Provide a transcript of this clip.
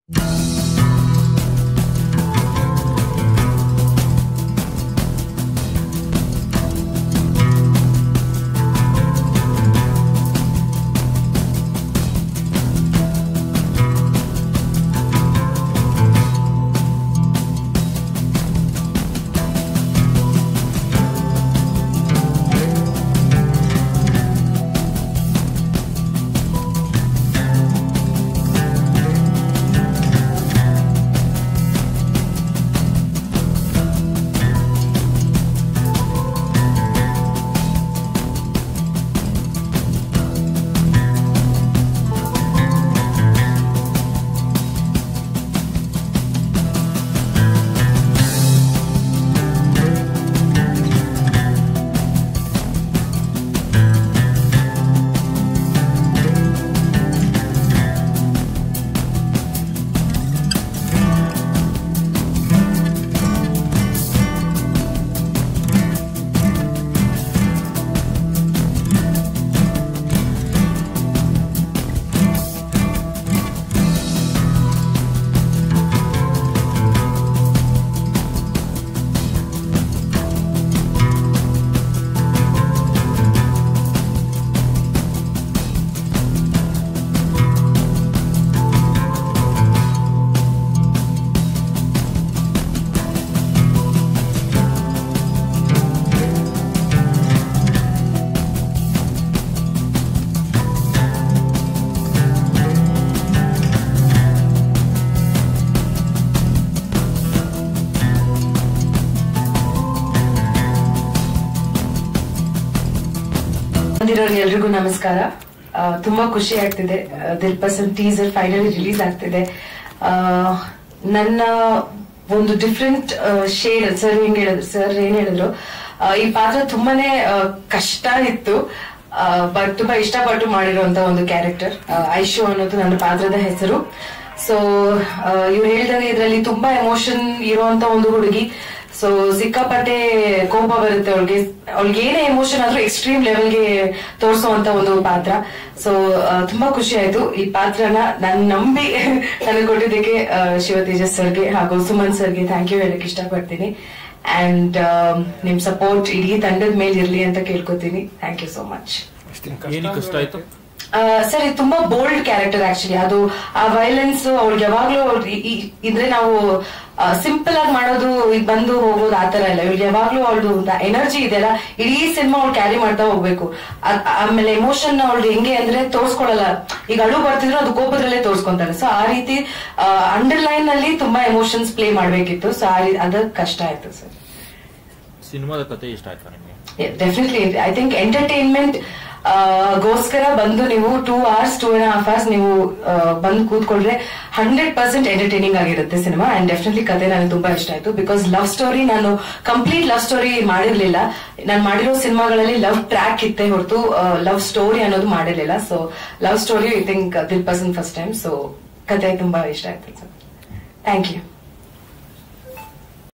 ಬಂದಿರೋರು ಎಲ್ರಿಗೂ ನಮಸ್ಕಾರ ಆ, ತುಂಬಾ ಖುಷಿ ಆಗ್ತಿದೆ ದಿಲ್ ಪರ್ಸನ್ ಟೀಸರ್ ಫೈನಲಿ ರಿಲೀಸ್ ಆಗ್ತಿದೆ ಆ, ನನ್ನ ಒಂದು ಡಿಫ್ರೆಂಟ್ ಶೇಡ್ ಸರ್ ಹೆಂಗ್ ಹೇಳಿದ್ರು ಸರ್ ಏನ್ ಹೇಳಿದ್ರು ಆ, ಈ ಪಾತ್ರ ತುಂಬಾನೇ ಆ, ಕಷ್ಟ ಇತ್ತು ಬಟ್ ತುಂಬಾ ಇಷ್ಟಪಟ್ಟು ಮಾಡಿರುವಂತ ಒಂದು ಕ್ಯಾರೆಕ್ಟರ್ ಐಶು ಅನ್ನೋದು ನನ್ನ ಪಾತ್ರದ ಹೆಸರು ಸೊ ಇವ್ರು ಹೇಳಿದಾಗ ಇದರಲ್ಲಿ ತುಂಬಾ ಎಮೋಷನ್ ಇರುವಂತ ಒಂದು ಹುಡುಗಿ ಸೊ ಸಿಕ್ಕಾಪಟ್ಟೆ ಕೋಪ ಬರುತ್ತೆ ಅವಳಿಗೆ ಅವಳಿಗೆ ಏನೇ ಎಮೋಷನ್ ಆದ್ರೂ ಎಕ್ಸ್ಟ್ರೀಮ್ ಲೆವೆಲ್ಗೆ ತೋರಿಸುವಂತ ಒಂದು ಪಾತ್ರ ಸೊ ತುಂಬಾ ಖುಷಿ ಆಯ್ತು ಈ ಪಾತ್ರನ ನಾನು ನಂಬಿ ನನಗೆ ಕೊಟ್ಟಿದ್ದಕ್ಕೆ ಆ, ಶಿವ ತೇಜಸ್ ಸರ್ಗೆ ಹಾಗೂ ಸುಮನ್ ಸರ್ಗೆ ಥ್ಯಾಂಕ್ ಯು ಹೇಳಕ್ ಇಷ್ಟಪಡ್ತೀನಿ ಅಂಡ್ ನಿಮ್ ಸಪೋರ್ಟ್ ಇಡೀ ತಂಡದ ಮೇಲೆ ಇರ್ಲಿ ಅಂತ ಕೇಳ್ಕೊತೀನಿ ಥ್ಯಾಂಕ್ ಯು ಸೋ ಮಚ್ ಏನಕ್ಕೆ ಇಷ್ಟ ಆಯ್ತು ಸರ್ ಇದು ತುಂಬಾ ಬೋಲ್ಡ್ ಕ್ಯಾರೆಕ್ಟರ್ ಆಕ್ಚುಲಿ ಅದು ಆ ವೈಲೆನ್ಸ್ ಅವ್ಳಿಗೆ ಯಾವಾಗ್ಲೂ ಅವ್ಳ್ ಈ- ಈ- ಇದ್ರೆ ನಾವು ಸಿಂಪಲ್ ಆಗಿ ಮಾಡೋದು ಈಗ ಬಂದು ಹೋಗೋದು ಆತರ ಇಲ್ಲ ಇವಳಿಗೆ ಯಾವಾಗ್ಲೂ ಅವಳದು ಎನರ್ಜಿ ಇದೆಯಲ್ಲ ಇಡೀ ಸಿನಿಮಾ ಅವ್ಳು ಕ್ಯಾರಿ ಮಾಡ್ತಾ ಹೋಗ್ಬೇಕು ಅದ್- ಆಮೇಲೆ ಎಮೋಷನ್ ಅವಳು ಹೆಂಗೆ ಅಂದ್ರೆ ತೋರ್ಸ್ಕೊಳಲ್ಲ ಈಗ ಅಳು ಬರ್ತಿದ್ರು ಅದು ಕೋಪದ್ರಲ್ಲೇ ತೋರ್ಸ್ಕೊಂತಾಳೆ ಸೊ ಆ ರೀತಿ ಅಂಡರ್ಲೈನ್ ನಲ್ಲಿ ತುಂಬಾ ಎಮೋಷನ್ಸ್ ಪ್ಲೇ ಮಾಡ್ಬೇಕಿತ್ತು ಸೊ ಆ ರೀತಿ ಅದಕ್ಕೆ ಕಷ್ಟ ಆಯ್ತು ಸರ್ ಸಿನಿಮಾದ ಕತೆ ಇಷ್ಟ ಆಯ್ತಾ ನಿಮಗೆ ಡೆಫಿನೆಟ್ಲಿ ಐ ಥಿಂಕ್ ಎಂಟರ್ಟೈನ್ಮೆಂಟ್ ಗೋಸ್ಕರ ಬಂದು ನೀವು two hours two and half hours ನೀವು ಆ, ಬಂದು ಕೂತ್ಕೊಂಡ್ರೆ ಹಂಡ್ರೆಡ್ ಪರ್ಸೆಂಟ್ ಎಂಟರ್ಟೈನಿಂಗ್ ಆಗಿರುತ್ತೆ ಸಿನಿಮಾ ಅಂಡ್ ಡೆಫಿನೆಟ್ಲಿ ಕತೆ ನನಗೆ ತುಂಬಾ ಇಷ್ಟ ಆಯ್ತು ಬಿಕಾಸ್ ಲವ್ ಸ್ಟೋರಿ ನಾನು ಕಂಪ್ಲೀಟ್ ಲವ್ ಸ್ಟೋರಿ ಮಾಡಿರ್ಲಿಲ್ಲ ನಾನು ಮಾಡಿರೋ ಸಿನಿಮಾಗಳಲ್ಲಿ ಲವ್ ಟ್ರ್ಯಾಕ್ ಇತ್ತೆ ಹೊರತು ಲವ್ ಸ್ಟೋರಿ ಅನ್ನೋದು ಮಾಡಿರ್ಲಿಲ್ಲ so love story I think ದಿಲ್ ಪರ್ಸನ್ ಫಸ್ಟ್ ಟೈಮ್ ಸೊ ಕತೆ ತುಂಬಾ ಇಷ್ಟ ಆಯ್ತು ಸರ್ ಥ್ಯಾಂಕ್ ಯು